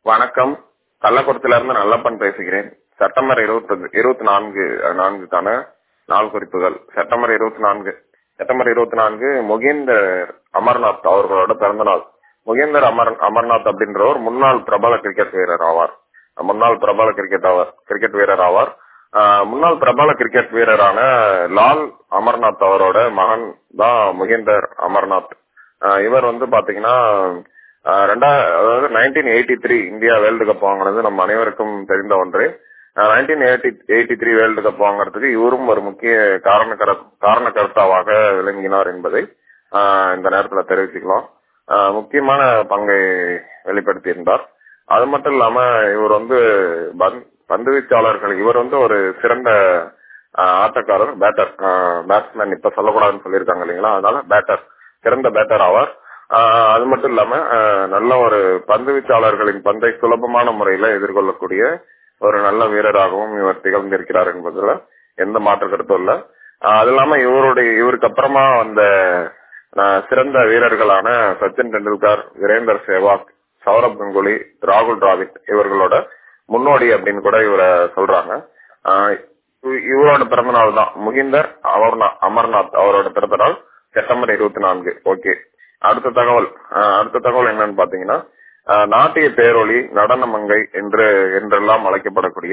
வணக்கம் கள்ளக்குறிச்சியில இருந்து நல்லப்பன் பேசுகிறேன் செப்டம்பர் இருபத்தி இருபத்தி நான்கு நான்குக்கான நாள் குறிப்புகள் செப்டம்பர் இருபத்தி நான்கு செப்டம்பர் இருபத்தி நான்கு முகேந்தர் அமர்நாத் அவர்களோட பிறந்த நாள் முகேந்தர் அமர் அமர்நாத் அப்படின்றவர் முன்னாள் பிரபல கிரிக்கெட் வீரர் ஆவார் முன்னாள் பிரபல கிரிக்கெட் ஆவார் கிரிக்கெட் வீரர் ஆவார் ஆஹ் முன்னாள் பிரபல கிரிக்கெட் வீரரான லால் அமர்நாத் அவரோட மகன் தான் முகேந்தர் அமர்நாத் ஆஹ் இவர் வந்து பாத்தீங்கன்னா ஆஹ் ரெண்டா அதாவது nineteen eighty three India world cup வாங்கினது நம்ம அனைவருக்கும் தெரிந்த ஒன்று nineteen eighty eighty three world cup வாங்குறதுக்கு இவரும் ஒரு முக்கிய காரண காரண கருத்தாவாக விளங்கினார் என்பதை ஆஹ் இந்த நேரத்துல தெரிவிச்சுக்கலாம் ஆஹ் முக்கியமான பங்கை வெளிப்படுத்தியிருந்தார் அது மட்டும் இல்லாம இவர் வந்து பந்த் பந்து வீச்சாளர்கள் இவர் வந்து ஒரு சிறந்த ஆட்டக்காரர் பேட்டர் பேட்ஸ்மேன் இப்ப சொல்லக்கூடாதுன்னு சொல்லியிருக்காங்க இல்லைங்களா அதனால பேட்டர் சிறந்த பேட்டர் ஆவார் அது மட்டும் இல்லாம நல்ல ஒரு பந்து வீச்சாளர்களின் பந்தை சுலபமான முறையில எதிர்கொள்ளக்கூடிய ஒரு நல்ல வீரராகவும் இவர் திகழ்ந்திருக்கிறார் என்பதுல எந்த மாற்று கருத்தும் இல்ல அது இல்லாம இவருடைய இவருக்கு அப்புறமா வந்த சிறந்த வீரர்களான சச்சின் டெண்டுல்கர் வீரேந்தர் சேவாக் சௌரப் கங்குலி ராகுல் டிராவிட் இவர்களோட முன்னோடி அப்படின்னு கூட இவரை சொல்றாங்க இவரோட பிறந்த நாள் தான் முகிந்தர் அமர்நாத் அமர்நாத் அவரோட பிறந்த நாள் செப்டம்பர் இருபத்தி நான்கு ஓகே அடுத்த தகவல் அடுத்த தகவல் என்னன்னு பாத்தீங்கன்னா நாட்டிய பேரொளி நடன மங்கை என்று என்றெல்லாம் அழைக்கப்படக்கூடிய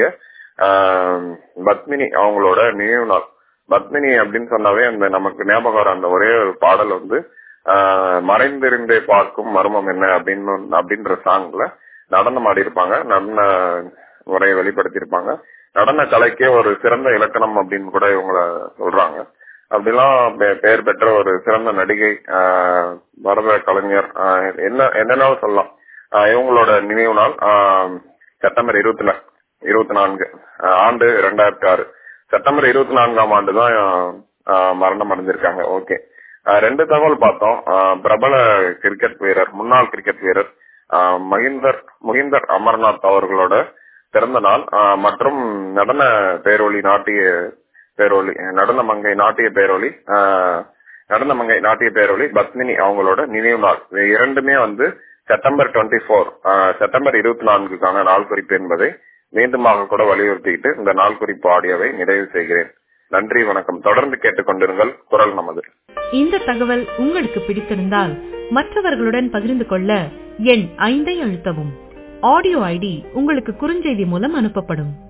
பத்மினி அவங்களோட நினைவு நாள் பத்மினி அப்படின்னு சொன்னாவே அந்த நமக்கு ஞாபகம் வர அந்த ஒரே ஒரு பாடல் வந்து மறைந்திருந்தே பார்க்கும் மர்மம் என்ன அப்படின்னு அப்படின்ற சாங்ல நடனம் ஆடி இருப்பாங்க நடன முறையை வெளிப்படுத்தியிருப்பாங்க நடன கலைக்கே ஒரு சிறந்த இலக்கணம் அப்படின்னு கூட இவங்கள சொல்றாங்க அப்படிலாம் பெயர் பெற்ற ஒரு சிறந்த நடிகை பரத கலைஞர் என்ன என்னென்னாலும் சொல்லலாம் இவங்களோட நினைவு நாள் செப்டம்பர் இருபத்தி இருபத்தி நான்கு ஆண்டு ரெண்டாயிரத்தி ஆறு செப்டம்பர் இருபத்தி நான்காம் ஆண்டு தான் மரணம் அடைஞ்சிருக்காங்க ஓகே ரெண்டு தகவல் பார்த்தோம் பிரபல கிரிக்கெட் வீரர் முன்னாள் கிரிக்கெட் வீரர் மகிந்தர் முகிந்தர் அமர்நாத் அவர்களோட பிறந்த நாள் மற்றும் நடன பேரொளி நாட்டிய பேரொளி நடன மங்கை நாட்டிய பேரொளி நடன மங்கை நாட்டிய பேரொளி பத்மினி அவங்களோட நினைவு நாள் இரண்டுமே வந்து செப்டம்பர் டுவெண்ட்டி போர் செப்டம்பர் இருபத்தி நான்குக்கான நாள் குறிப்பு என்பதை மீண்டுமாக கூட வலியுறுத்திக்கிட்டு இந்த நாள் குறிப்பு ஆடியோவை நிறைவு செய்கிறேன் நன்றி வணக்கம் தொடர்ந்து கேட்டுக்கொண்டிருங்கள் குரல் நமது இந்த தகவல் உங்களுக்கு பிடித்திருந்தால் மற்றவர்களுடன் பகிர்ந்து கொள்ள எண் ஐந்தை அழுத்தவும் ஆடியோ ஐடி உங்களுக்கு குறுஞ்செய்தி மூலம் அனுப்பப்படும்